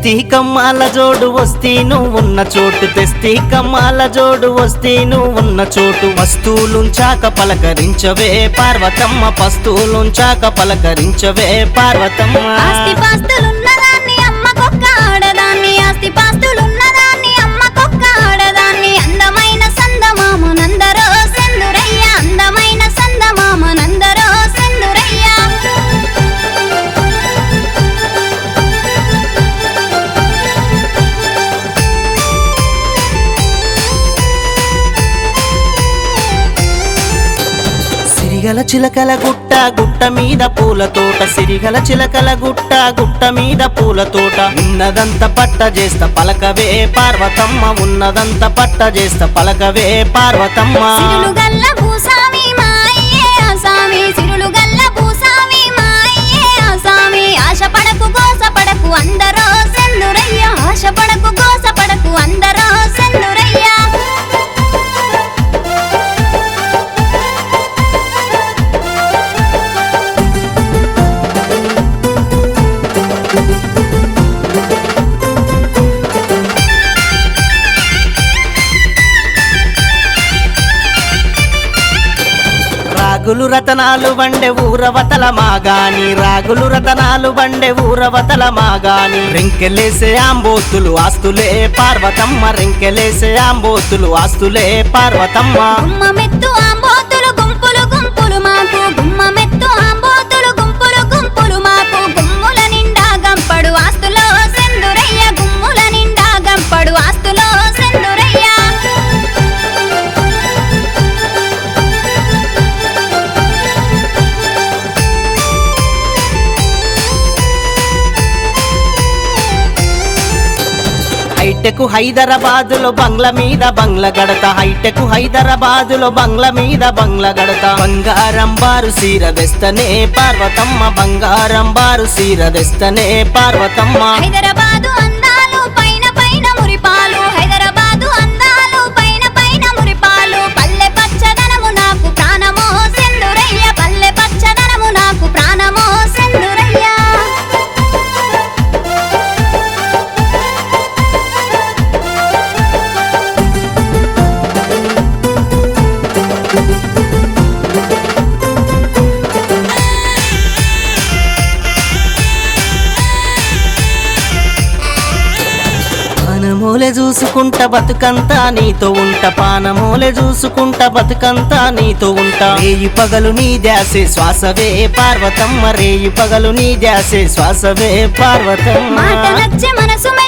తెస్తి కమ్మాల జోడు వస్తీ నువ్వు ఉన్న చోటు తెస్తి కమ్మాల జోడు వస్తీ నువ్వు ఉన్న చోటు వస్తువులుంచాక పలకరించవే పార్వతమ్మ పస్తువులుంచాక పలకరించవే పార్వతమ్మ ఆస్తి పాస్తులున్నదాన్ని అమ్మకొక్క ఆడదాన్ని ఆస్తి పాస్తులున్నదాన్ని అమ్మకొక్క ఆడదాన్ని అందమైన సందమామనందరో సెందురయ్య అందమైన సందమామనందరో సెందురయ్య సిరిగల చిలకల గుట్ట గుట్ట మీద పూల తోట సిరిగల చిలకల గుట్ట గుట్ట మీద పూల తోట ఉన్నదంత పట్ట చేస్త పలకవే పార్వతమ్మ ఉన్నదంత పట్ట చేస్త పలకవే పార్వతమ్మ సిరులు గల్ల భూసామి మాయే ఆసామి సిరులు గల్ల భూసామి మాయే ఆసామి ఆశ పడకు గోస పడకు అందరో సెందురయ్య ఆశ పడకు గోస పడకు అందరో సెందురయ్య రాగులు రతనాలు వండే ఊరవతల మాగాని రాగులు రతనాలు వండే ఊరవతల మాగాని రెంకెలేసే ఆంబోతులు ఆస్తులే పార్వతమ్మ రెంకెలేసే ఆంబోతులు ఆస్తులే పార్వతమ్మ గుమ్మ మెత్తు ఆంబోతులు గుంపులు గుంపులు మాకు గుమ్మ మెత్తు ఆంబోతులు గుంపులు గుంపులు మాకు గుమ్ముల నిండా గంపడు ఆస్తులో సెందురయ్య గుమ్ముల నిండా గంపడు ఆస్తులో సెందురయ్య హైటెక్ హైదరాబాదులో బంగ్ల మీద బంగ్ల గడత హైటెక్ హైదరాబాదులో బంగ్ల మీద బంగ్ల గడత బంగారం బారు సీర వెస్తనే పార్వతమ్మ బంగారం బారు సీర వెస్తనే పార్వతమ్మ హైదరాబాదు అందాలు పైన పైన మురిపాలు హైదరాబాదు అందాలు పైన పైన మురిపాలు పల్లె పచ్చదనము నాకు ప్రాణమో సెందురయ్య పల్లె పచ్చదనము నాకు ప్రాణమో సెందురయ్య పానమూలె చూసుకుంట బతుకంతా నీతో ఉంట పానమూలె చూసుకుంట బతుకంతా నీతో ఉంటా రేయి పగలు నీ ధ్యాసే శ్వాసవే పార్వతమ్మ రేయి పగలు నీ ధ్యాసే శ్వాసవే మాట పార్వతమ్మ నచ్చే మనసు